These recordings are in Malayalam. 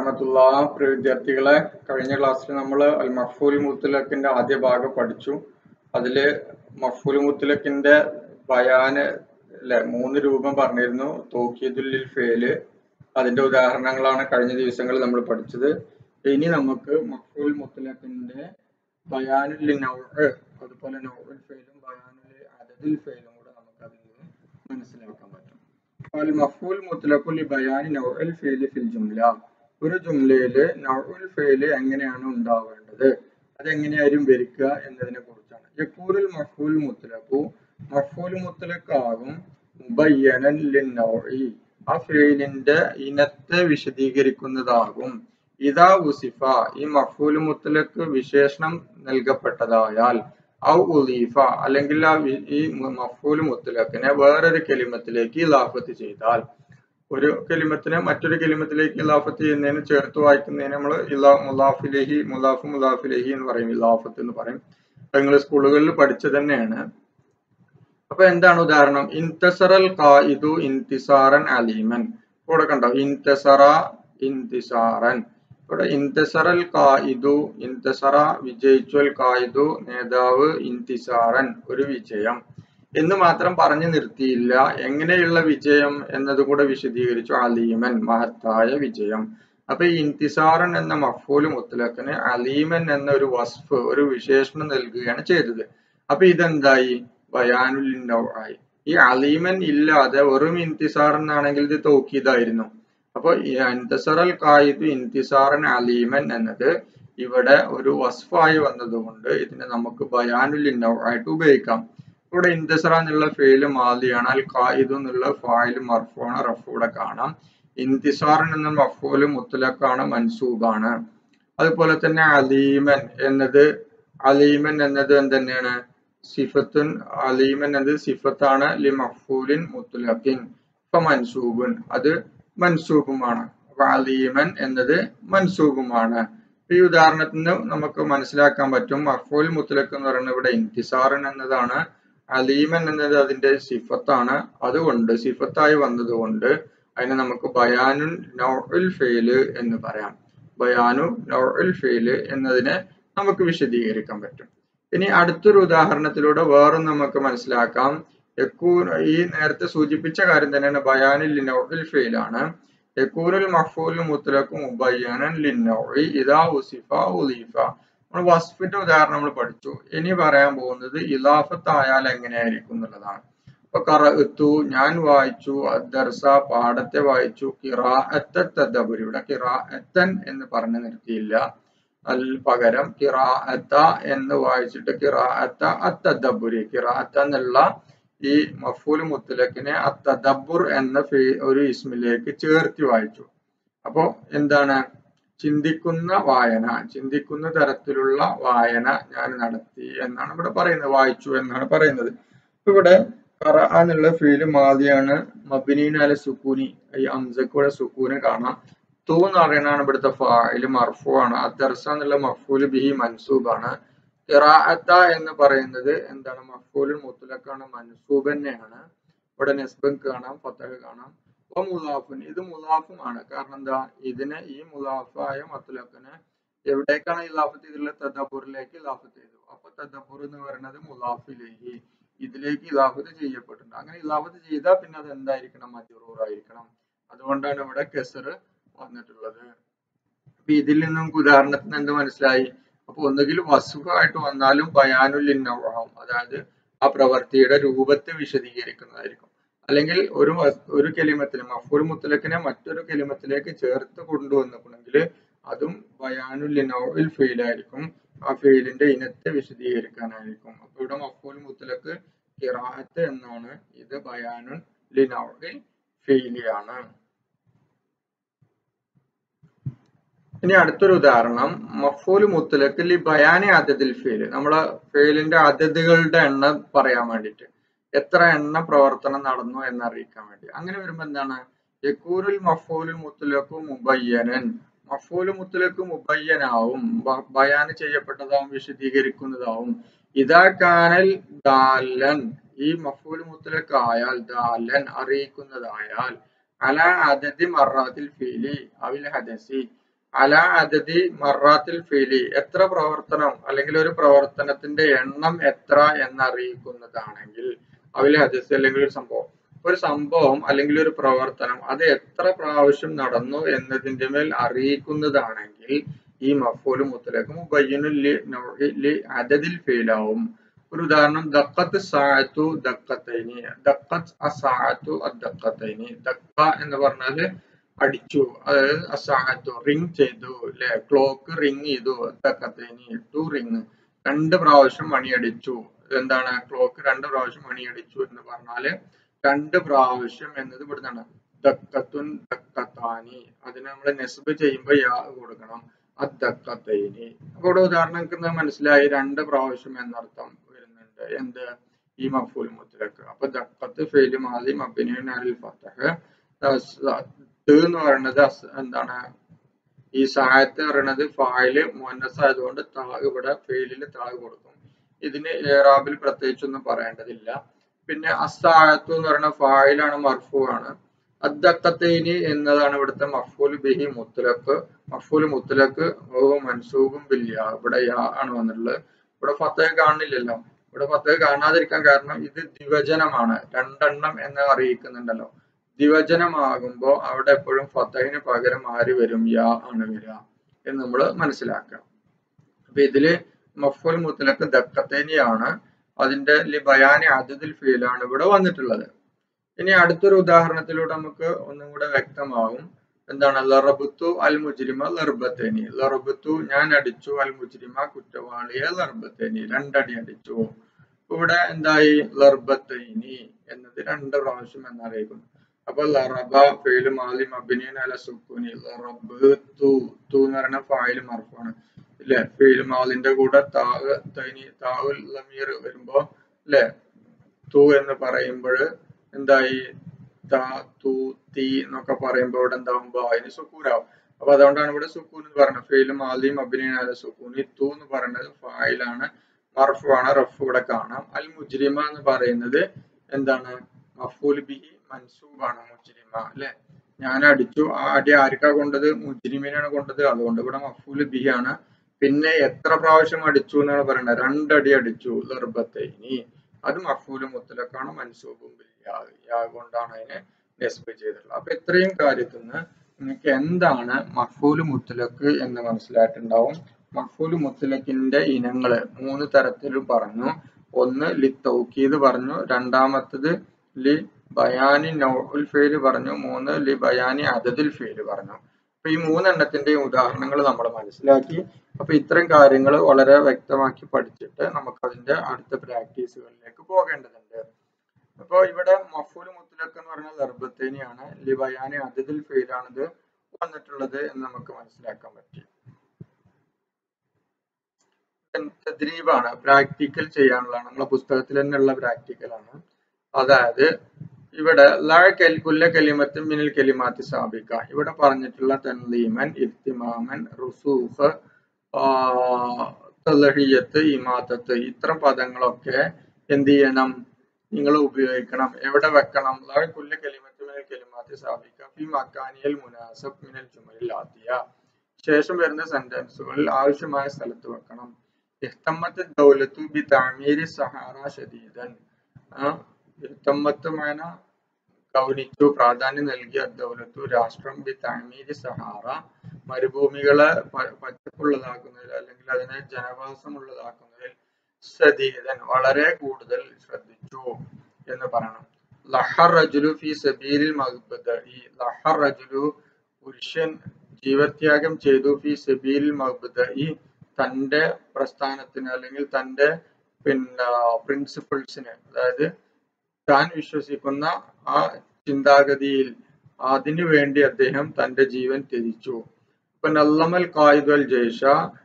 വറഹമത്തുള്ള പ്രിയ വിദ്യാർത്ഥികളെ കഴിഞ്ഞ ക്ലാസ്സിൽ നമ്മൾ അൽ മഫൂൽ മുത്തലക്കിന്റെ ആദ്യ ഭാഗം പഠിച്ചു അതില് മഫൂൽ മുത്തലക്കിന്റെ ബയാന് അല്ലെ മൂന്ന് രൂപം പറഞ്ഞിരുന്നു തോക്കീദുല്ലിൽ ഫേല് അതിന്റെ ഉദാഹരണങ്ങളാണ് കഴിഞ്ഞ ദിവസങ്ങളിൽ നമ്മൾ പഠിച്ചത് ഇനി നമുക്ക് മഫൂൽ മുത്തലക്കിന്റെ ബയാനുൽ നൗഅ് അതുപോലെ നൗഉൽ ഫേലും ബയാനുൽ അദദിൽ ഫേലും കൂടെ നമുക്ക് അതിൽ നിന്ന് മനസ്സിലാക്കാൻ പറ്റും അൽ മഫൂൽ മുത്തലഖു ലി ബയാനി നൗഉൽ ഫേല് ഫിൽ ജുംല ഒരു ജുംലയില് നൗഉൽ ഫേല് എങ്ങനെയാണ് ഉണ്ടാവേണ്ടത് അതെങ്ങനെയായിരിക്കും വരിക്കുക എന്നതിനെ കുറിച്ചാണ് യക്കൂറുൽ മഫൂൽ മുത്തലഖു മഫൂൽ മുത്തലഖാകും മുബയ്യനൻ ലിന്നൗഇ ആ ഫേലിന്റെ ഇനത്തെ വിശദീകരിക്കുന്നതാകും ഇതാ ഉസിഫ ഈ മഫൂൽ മുത്തലക്ക് വിശേഷണം നൽകപ്പെട്ടതായാൽ ഔ ഉലീഫ അല്ലെങ്കിൽ ആ വി- ഈ മഫൂൽ മുത്തലക്കിനെ വേറൊരു കെലിമത്തിലേക്ക് ഇലാഫത്ത് ചെയ്താൽ ഒരു കെലിമത്തിനെ മറ്റൊരു കെലിമത്തിലേക്ക് ഇലാഫത്ത് ചെയ്യുന്നതിന് ചേർത്ത് വായിക്കുന്നതിന് നമ്മൾ ഇലാ മുലാഫിലേഹി മുലാഫ് മുലാഫിലേഹി എന്ന് പറയും ഇലാഫത്ത് എന്ന് പറയും നിങ്ങൾ സ്കൂളുകളിൽ പഠിച്ചത് തന്നെയാണ് അപ്പൊ എന്താണ് ഉദാഹരണം ഇൻതസറൽ ഖായിദു ഇൻതിസാറൻ അലീമൻ ഇവിടെ കണ്ടോ ഇൻതസറ ഇൻതിസാറൻ ഇവിടെ ഇൻതസറൽ ഖായിദു ഇൻതസറ വിജയിച്ചുൽ ഖായിദു നേതാവ് ഇൻതിസാറൻ ഒരു വിജയം എന്ന് മാത്രം പറഞ്ഞു നിർത്തിയില്ല എങ്ങനെയുള്ള വിജയം എന്നത് കൂടെ വിശദീകരിച്ചു അലീമൻ മഹത്തായ വിജയം അപ്പൊ ഈ ഇൻതിസാറൻ എന്ന മഫൂല് മുത്തലക്കിന് അലീമൻ എന്ന ഒരു വസ്ഫ് ഒരു വിശേഷണം നൽകുകയാണ് ചെയ്തത് അപ്പൊ ഇതെന്തായി ബയാനുൽ നൗആയി ഈ അലീമൻ ഇല്ലാതെ വെറും ഇൻതിസാർ എന്നാണെങ്കിൽ ഇത് തൗക്കീദായിരുന്നു അപ്പൊ ഈ ഇൻതസറൽ കായിദു ഇൻതിസാറൻ അലീമൻ എന്നത് ഇവിടെ ഒരു വസ്ഫായി വന്നതുകൊണ്ട് ഇതിനെ നമുക്ക് ബയാനുൽ നൗആയിട്ട് ഉപയോഗിക്കാം ഇവിടെ ഇൻതസറ എന്നുള്ള ഫെയില് മാലിയാണ് അൽ ഖായിദു എന്നുള്ള ഫായില് മർഫൂണ് റഫ് ഇവിടെ കാണാം ഇൻതിസാറൻ എന്ന മഫൂല് മുത്തലക്കാണ് മൻസൂബാണ് അതുപോലെ തന്നെ അലീമൻ എന്നത് അലീമൻ എന്നത് എന്തെന്നെയാണ് സിഫത്തുൻ അലീമൻ എന്നത് സിഫത്താണ് ലി മഫൂലിൻ മുത്തലഖിൻ ഇപ്പൊ മൻസൂബുൻ അത് മൻസൂബുമാണ് അപ്പൊ അലീമൻ എന്നത് മൻസൂബുമാണ് ഈ ഉദാഹരണത്തിന് നമുക്ക് മനസ്സിലാക്കാൻ പറ്റും മഫൂൽ മുത്തലഖ് എന്ന് പറയുന്നത് ഇവിടെ ഇൻതിസാറൻ എന്നതാണ് അലീമൻ എന്നത് അതിന്റെ സിഫത്താണ് അതുകൊണ്ട് സിഫത്തായി വന്നതുകൊണ്ട് അതിനെ നമുക്ക് ബയാനുൻ നൗഉൽ ഫെയില് എന്ന് പറയാം ബയാനു നൗഉൽ ഫെയില് എന്നതിനെ നമുക്ക് വിശദീകരിക്കാൻ പറ്റും ഇനി അടുത്തൊരു ഉദാഹരണത്തിലൂടെ വേറെ നമുക്ക് മനസ്സിലാക്കാം യക്കൂൻ ഈ നേരത്തെ സൂചിപ്പിച്ച കാര്യം തന്നെയാണ് ബയാനുൽ നൗഉൽ ഫെയിലാണ് യക്കൂനുൽ മഫൂൽ മുത്തലഖു മുബയ്യനൻ ലിന്നൗഇ ഇദാ ഉസിഫ ഉലീഫ നമ്മൾ വസ്ഫിന്റെ ഉദാഹരണം നമ്മൾ പഠിച്ചു ഇനി പറയാൻ പോകുന്നത് ഇലാഫത്ത് ആയാൽ എങ്ങനെയായിരിക്കും എന്നുള്ളതാണ് അപ്പൊ കറഅത്തു ഞാൻ വായിച്ചു അദ്ദർസ പാഠത്തെ വായിച്ചു കിറാഅത്ത തദബുർ ഇവിടെ കിറാഅത്തൻ എന്ന് പറഞ്ഞു നിർത്തിയില്ല അൽ പകരം കിറാഅത്ത എന്ന് വായിച്ചിട്ട് കിറാഅത്ത അത്തദബുരി കിറാഅത്ത എന്നുള്ള ഈ മഫൂൽ മുത്തലക്കിനെ അത്തദബുർ എന്ന ഫേ- ഒരു ഇസ്മിലേക്ക് ചേർത്തി വായിച്ചു അപ്പോ എന്താണ് ചിന്തിക്കുന്ന വായന ചിന്തിക്കുന്ന തരത്തിലുള്ള വായന ഞാൻ നടത്തി എന്നാണ് ഇവിടെ പറയുന്നത് വായിച്ചു എന്നാണ് പറയുന്നത് ഇപ്പൊ ഇവിടെ ഖറ എന്നുള്ള ഫീല് മാതിയാണ് മബിനീൻ അല സുക്കൂനി ഈ അംസക്കൂടെ സുക്കൂന് കാണാം തൂ എന്ന് പറയുന്നതാണ് ഇവിടുത്തെ ഫായില് മർഫു ആണ് അദർസ എന്നുള്ള മഫൂല് ബിഹി മൻസൂബാണ് ഖിറാഅത്ത എന്ന് പറയുന്നത് എന്താണ് മഫൂൽ മുത്തലക്കാണ് മൻസൂബ് തന്നെയാണ് ഇവിടെ നെസ്ബൻ കാണാം ഫത്തഹ് കാണാം അപ്പൊ മുലാഫുൻ ഇത് മുലാഫുമാണ് കാരണം എന്താ ഇതിനെ ഈ മുലാഫായ മത്തുലക്കിനെ എവിടേക്കാണ് ഇലാഫത്ത് ചെയ്തിട്ടുള്ളത് തദബുറിലേക്ക് ഇലാഫത്ത് ചെയ്തു അപ്പൊ തദബുർ എന്ന് പറയുന്നത് മുലാഫിലേക്ക് ഇതിലേക്ക് ഇലാഫത്ത് ചെയ്യപ്പെട്ടിട്ടുണ്ട് അങ്ങനെ ഇലാഫത്ത് ചെയ്താൽ പിന്നെ അത് എന്തായിരിക്കണം മജറൂർ ആയിരിക്കണം അതുകൊണ്ടാണ് ഇവിടെ കെസർ വന്നിട്ടുള്ളത് അപ്പൊ ഇതിൽ നിന്നും നമുക്ക് ഉദാഹരണത്തിന് എന്ത് മനസ്സിലായി അപ്പൊ ഒന്നുകിൽ വസുഖമായിട്ട് വന്നാലും ബയാനുൽ ഇന്നവാകും അതായത് ആ പ്രവൃത്തിയുടെ രൂപത്തെ വിശദീകരിക്കുന്നതായിരിക്കും അല്ലെങ്കിൽ ഒരു വസ്- ഒരു കെലിമത്തിന് മഫൂൽ മുത്തലക്കിനെ മറ്റൊരു കെലിമത്തിലേക്ക് ചേർത്ത് കൊണ്ടുവന്നിട്ടുണ്ടെങ്കിൽ അതും ബയാനുൽ ഇന്നോയിൽ ഫെയിൽ ആയിരിക്കും ആ ഫെയിലിന്റെ ഇനത്തെ വിശദീകരിക്കാനായിരിക്കും അപ്പൊ ഇവിടെ മഫൂൽ മുത്തലക്ക് കിറാഅത്ത് എന്നാണ് ഇത് ബയാനുൽ ലിനോയിൽ ഫെയിലിയാണ് ഇനി അടുത്തൊരു ഉദാഹരണം മഫൂൽ മുത്തലക്ക് ലി ബയാനി അതദിൽ ഫെയിൽ നമ്മളെ ഫെയിലിന്റെ അതതുകളുടെ എണ്ണം പറയാൻ വേണ്ടിയിട്ട് എത്ര എണ്ണം പ്രവർത്തനം നടന്നു എന്ന് അറിയിക്കാൻ വേണ്ടി അങ്ങനെ വരുമ്പോ എന്താണ് യക്കൂരുൽ മഫൂലുൽ മുത്തലക്കു മുബയ്യനൻ മഫൂൽ മുത്തലക്ക് മുബയ്യനാവും ബ- ബയാന് ചെയ്യപ്പെട്ടതാവും വിശദീകരിക്കുന്നതാവും ഇതാ കാനൽ ദാലൻ ഈ മഫൂൽ മുത്തലക്ക് ആയാൽ ദാലൻ അറിയിക്കുന്നതായാൽ അല അതദി മറാത്തിൽ ഫീലി അവിൽ ഹദസി അല അതതി മറാത്തിൽ ഫീലി എത്ര പ്രവർത്തനം അല്ലെങ്കിൽ ഒരു പ്രവർത്തനത്തിന്റെ എണ്ണം എത്ര എന്നറിയിക്കുന്നതാണെങ്കിൽ അവല് ഹദീസ് അല്ലെങ്കിൽ ഒരു സംഭവം ഒരു സംഭവം അല്ലെങ്കിൽ ഒരു പ്രവർത്തനം അത് എത്ര പ്രാവശ്യം നടന്നു എന്നതിന്റെ മേൽ അറിയിക്കുന്നതാണെങ്കിൽ ഈ മഫൂല് മുത്തലക്ക് മുബയ്യനു അതതിൽ ഫെയിലാവും ഒരു ഉദാഹരണം ദക്കത്ത് സായത്തു ദക്കത്തൈനി ദക്കത്ത് അസായത്തു അദ്ദക്കത്തൈനി ദക്ക എന്ന് പറഞ്ഞാല് അടിച്ചു അതായത് അസാഹത്തു റിങ് ചെയ്തു അല്ലെ ക്ലോക്ക് റിങ് ചെയ്തു ദക്കത്തൈനി ടു റിങ് രണ്ട് പ്രാവശ്യം മണിയടിച്ചു എന്താണ് ക്ലോക്ക് രണ്ട് പ്രാവശ്യം മണിയടിച്ചു എന്ന് പറഞ്ഞാല് രണ്ട് പ്രാവശ്യം എന്നത് ഇവിടുന്നാണ് ദക്കത്തുൻ ദക്കത്താനി അതിന് നമ്മൾ നെസ്ബ് ചെയ്യുമ്പോൾ യാ കൊടുക്കണം അദ്ദക്കത്തൈനി അപ്പൊ ഇവിടെ ഉദാഹരണം മനസ്സിലായി രണ്ട് പ്രാവശ്യം എന്നർത്ഥം വരുന്നുണ്ട് എന്ത് ഈ മഫൂൽ മുത്തലക്ക് അപ്പൊ ദക്കത്ത് ഫെയില് മാതി മബിനുൻ അൽ ഫത്തഹ് എന്ന് പറയുന്നത് എന്താണ് ഈ സഹായത്ത് പറയുന്നത് ഫായില് മുന്നസ് ആയതുകൊണ്ട് താ ഇവിടെ ഫെയിലില് താ കൊടുക്കും ഇതിന് ഏറാബിൽ പ്രത്യേകിച്ചൊന്നും പറയേണ്ടതില്ല പിന്നെ അസായത്തു എന്ന് പറയുന്ന ഫായിലാണ് മർഫു ആണ് അദ്ദക്കത്തേനി എന്നതാണ് ഇവിടുത്തെ മഫൂൽ ബിഹി മുത്തലക്ക് മഫൂൽ മുത്തലക്ക് ഓ മൻസൂബും ബില്യ ഇവിടെ യാ ആണ് വന്നിട്ടുള്ളത് ഇവിടെ ഫത്തഹ് കാണുന്നില്ലല്ലോ ഇവിടെ ഫത്തഹ് കാണാതിരിക്കാൻ കാരണം ഇത് ദിവചനമാണ് രണ്ടെണ്ണം എന്ന് അറിയിക്കുന്നുണ്ടല്ലോ ദിവചനമാകുമ്പോൾ അവിടെ എപ്പോഴും ഫത്തഹിന് പകരം ആര് വരും യാ ആണ് വരിക എന്ന് നമ്മൾ മനസ്സിലാക്കുക അപ്പൊ ഇതില് മഫൂൽ മുത്തലക്ക് ദക്കത്തേനിയാണ് അതിന്റെ ബയാനി അതിൽ ഫീലാണ് ഇവിടെ വന്നിട്ടുള്ളത് ഇനി അടുത്തൊരു ഉദാഹരണത്തിലൂടെ നമുക്ക് ഒന്നും കൂടെ വ്യക്തമാകും എന്താണ് ലറബത്തു അൽ മുജ്രിമ ലർബത്തേനി ലറബത്തു ഞാൻ അടിച്ചു അൽ മുജ്രിമ കുറ്റവാളിയെ ലർബത്തേനി രണ്ടടി അടിച്ചു ഇവിടെ എന്തായി ലർബത്തേനി എന്നത് രണ്ട് പ്രാവശ്യം എന്നറിയിക്കുന്നു അപ്പൊ ലറബ ഫെയില് മാലി മബിനിയൻ അല സുക്കൂനി ലറബ് തു തു എന്ന് പറയുന്ന ഫായില് മർഫാണ് ഇല്ലേ ഫെയില് മാലിന്റെ കൂടെ താവ് തൈനി താവുൽ ലമീർ വരുമ്പോ അല്ലെ തു എന്ന് പറയുമ്പോൾ എന്തായി താ തു തീ എന്നൊക്കെ പറയുമ്പോൾ ഇവിടെ എന്താവുമ്പോ അതിന് സുക്കൂനാവും അപ്പൊ അതുകൊണ്ടാണ് ഇവിടെ സുക്കൂൻ എന്ന് പറയുന്നത് ഫെയില് മാലിയും അഭിനയനാല സുക്കൂനി തു എന്ന് പറയുന്നത് ഫായിലാണ് മർഫു ആണ് റഫ് ഇവിടെ കാണാം അൽ മുജ്രിമ എന്ന് പറയുന്നത് എന്താണ് മഫൂൽ ബിഹി മൻസൂബാണ് മുജ്രിമ അല്ലെ ഞാൻ അടിച്ചു ആ അടി ആർക്കാ കൊണ്ടത് മുജ്രിമിനാണ് കൊണ്ടത് അതുകൊണ്ട് ഇവിടെ മഫൂൽ ബിഹി ആണ് പിന്നെ എത്ര പ്രാവശ്യം അടിച്ചു എന്നാണ് പറയുന്നത് രണ്ടടി അടിച്ചു ലർബത്തൈനി അത് മഫൂല് മുത്തലക്കാണ് മൻസൂബും യാ കൊണ്ടാണ് അതിനെ നെസ്ബ് ചെയ്തിട്ടുള്ളത് അപ്പൊ ഇത്രയും കാര്യത്തിൽ നിന്ന് നിങ്ങൾക്ക് എന്താണ് മഫൂല് മുത്തലക്ക് എന്ന് മനസ്സിലായിട്ടുണ്ടാവും മഫൂല് മുത്തലക്കിന്റെ ഇനങ്ങള് മൂന്ന് തരത്തിലും പറഞ്ഞു ഒന്ന് ലി തൗക്കീദ് പറഞ്ഞു രണ്ടാമത്തത് ലി ബയാനി നൗൽ ഫെയില് പറഞ്ഞു മൂന്ന് ലി ബയാനി അതദിൽ ഫെയില് പറഞ്ഞു അപ്പൊ ഈ മൂന്നെണ്ണത്തിന്റെയും ഉദാഹരണങ്ങൾ നമ്മൾ മനസ്സിലാക്കി അപ്പൊ ഇത്തരം കാര്യങ്ങൾ വളരെ വ്യക്തമാക്കി പഠിച്ചിട്ട് നമുക്ക് അതിന്റെ അടുത്ത പ്രാക്ടീസുകളിലേക്ക് പോകേണ്ടതുണ്ട് അപ്പോൾ ഇവിടെ മഫൂൽ മുത്തലക്ക് എന്ന് പറഞ്ഞ ഗർഭത്തേനെയാണ് ലിബയാനി അതിൽ ഫെയിലാണിത് വന്നിട്ടുള്ളത് എന്ന് നമുക്ക് മനസ്സിലാക്കാൻ പറ്റി തദ്രീബാണ് പ്രാക്ടിക്കൽ ചെയ്യാനുള്ളതാണ് നമ്മളെ പുസ്തകത്തിൽ തന്നെയുള്ള പ്രാക്ടിക്കലാണ് അതായത് ഇവിടെ ലാ കുല്ല കലിമത്തും മിനൽ കലിമാത്തി സാബിക്ക ഇവിടെ പറഞ്ഞിട്ടുള്ള തൻലീമൻ ഇഫ്തിമാമൻ റുസൂഫ് തലഹിയത്ത് ഇമാത്തത്ത് ഇത്തരം പദങ്ങളൊക്കെ എന്ത് ചെയ്യണം നിങ്ങൾ ഉപയോഗിക്കണം എവിടെ വെക്കണം ലാ കുല്ല കലിമത്ത് മിനൽ കലിമാത്തി സാബിക്ക ഫി മക്കാനിയൽ മുനാസബ് മിനൽ ജുമലിൽ ആത്തിയ ശേഷം വരുന്ന സെന്റൻസുകളിൽ ആവശ്യമായ സ്ഥലത്ത് വെക്കണം ഇഹ്തമ്മത്ത് ദൗലത്തു ബി താമീരി സഹാറ ഷദീദൻ ഇഹ്തമ്മത്ത് മേന ഗൗനിച്ചു പ്രാധാന്യം നൽകിയ ദൗലത്തു രാഷ്ട്രം ബി താമീരി സഹാറ മരുഭൂമികളെ പച്ചപ്പുള്ളതാക്കുന്നതിൽ അല്ലെങ്കിൽ അതിനെ ജനവാസമുള്ളതാക്കുന്നതിൽ സദീദൻ വളരെ കൂടുതൽ ശ്രദ്ധിച്ചു എന്ന് പറയണം ലഹർ റജുലു ഫി സബീലിൽ മഹബദ് ഈ ലഹർ റജുലു പുരുഷൻ ജീവത്യാഗം ചെയ്തു ഫി സബീലിൽ മഹബദ് ഈ തന്റെ പ്രസ്ഥാനത്തിന് അല്ലെങ്കിൽ തന്റെ പിന്നെ പ്രിൻസിപ്പിൾസിന് അതായത് താൻ വിശ്വസിക്കുന്ന ആ ചിന്താഗതിയിൽ അതിനു വേണ്ടി അദ്ദേഹം തന്റെ ജീവൻ ത്യജിച്ചു ഇപ്പൊ നല്ലമൽ കായിദൽ ജയ്ഷ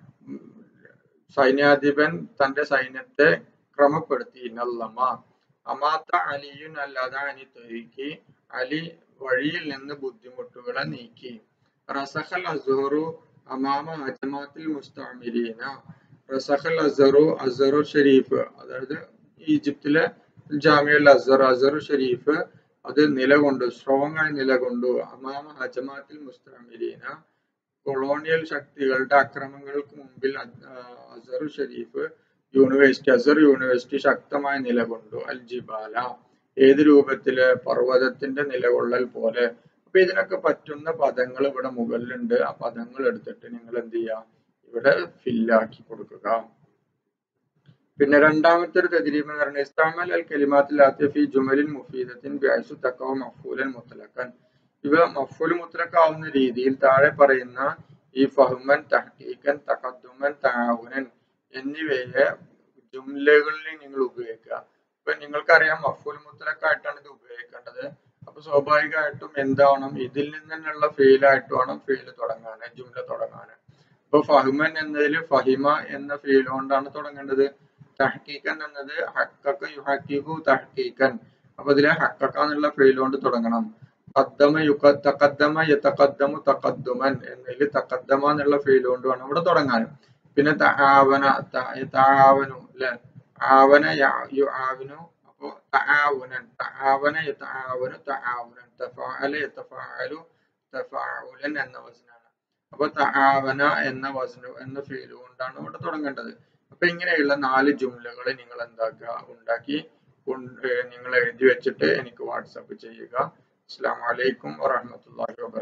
സൈന്യാധിപൻ തന്റെ സൈന്യത്തെ ക്രമപ്പെടുത്തി നല്ലമ അമാത്ത അലിയുൻ അല്ലാതാനി തൊരുക്കി അലി വഴിയിൽ നിന്ന് ബുദ്ധിമുട്ടുകളെ നീക്കി റസഖൽ അസുഹറു അമാമ അജമാത്തിൽ മുസ്താമിരീന റസഖൽ അസറു അസറു ഷരീഫ് അതായത് ഈജിപ്തിലെ ജാമിയൽ അസർ അസർ ഷരീഫ് അത് നിലകൊണ്ടു സ്ട്രോങ് ആയി നിലകൊണ്ടു അമാമ ഹജമാത്തിൽ മുസ്താമിരീന കൊളോണിയൽ ശക്തികളുടെ അക്രമങ്ങൾക്ക് മുമ്പിൽ Azhar Sharif university Azhar university ശക്തമായി നിലകൊണ്ടു അൽ ജിബാല ഏത് രൂപത്തില് പർവ്വതത്തിന്റെ നിലകൊള്ളൽ പോലെ അപ്പൊ ഇതിനൊക്കെ പറ്റുന്ന പദങ്ങൾ ഇവിടെ മുകളിലുണ്ട് ആ പദങ്ങൾ എടുത്തിട്ട് നിങ്ങൾ എന്ത് ചെയ്യുക ഇവിടെ ഫില്ലാക്കി കൊടുക്കുക പിന്നെ രണ്ടാമത്തെ ഒരു തദ്രീബ് എന്ന് പറയുന്നത് ഇസ്താമൽ അൽ കലിമാത്തിൽ ഫി ജുമലിൻ മുഫീദത്തിൻ ബിഅയ്സു തഖവ മഫ്ഊലൻ മുത്തലഖൻ ഇവ മഫ്ഊൽ മുത്തലഖാവുന്ന രീതിയിൽ താഴെ പറയുന്ന ഈ ഫഹ്മൻ തഹ്കീക്കൻ തഖദ്ദുമൻ തആവുനൻ എന്നിവയെ ജുംലകളിൽ നിങ്ങൾ ഉപയോഗിക്കുക ഇപ്പൊ നിങ്ങൾക്കറിയാം മഫ്ഊൽ മുത്തലഖായിട്ടാണ് ഇത് ഉപയോഗിക്കേണ്ടത് അപ്പൊ സ്വാഭാവികമായിട്ടും എന്താവണം ഇതിൽ നിന്ന് തന്നെയുള്ള ഫെയിലായിട്ട് വേണം ഫെയിൽ തുടങ്ങാൻ ജുംല തുടങ്ങാൻ അപ്പൊ ഫഹ്മൻ എന്നതിൽ ഫഹിമ എന്ന ഫെയിൽ കൊണ്ടാണ് തുടങ്ങേണ്ടത് തഹ്കീക്കൻ എന്നത് ഹക്കക്ക യുഹക്കീഖു തഹ്കീക്കൻ അപ്പൊ ഇതിലെ ഹക്കക്ക എന്നുള്ള ഫെയിൽ കൊണ്ട് തുടങ്ങണം തഖദ്ദമ യുക തഖദ്ദമ യതഖദ്ദമു തഖദ്ദുമൻ എന്നതിൽ തഖദ്ദമ എന്നുള്ള ഫെയിൽ കൊണ്ട് വേണം ഇവിടെ തുടങ്ങാൻ പിന്നെ തആവന തആവനു അല്ലെ ആവന യുആവിനു അപ്പോ തആവുനൻ തആവന യതആവനു തആവുനൻ തഫഅല യതഫഅലു തഫഅുലൻ എന്ന വസനാണ് അപ്പൊ തആവന എന്ന വസന എന്ന ഫീൽ കൊണ്ടാണ് ഇവിടെ തുടങ്ങേണ്ടത് അപ്പൊ ഇങ്ങനെയുള്ള നാല് ജുംലകൾ നിങ്ങൾ എന്താക്കുക ഉണ്ടാക്കി നിങ്ങൾ എഴുതി വെച്ചിട്ട് എനിക്ക് വാട്സപ്പ് ചെയ്യുക അസ്സാം വലൈക്കും വറഹമത്തല്ലാഹി വബർക്കാത്തു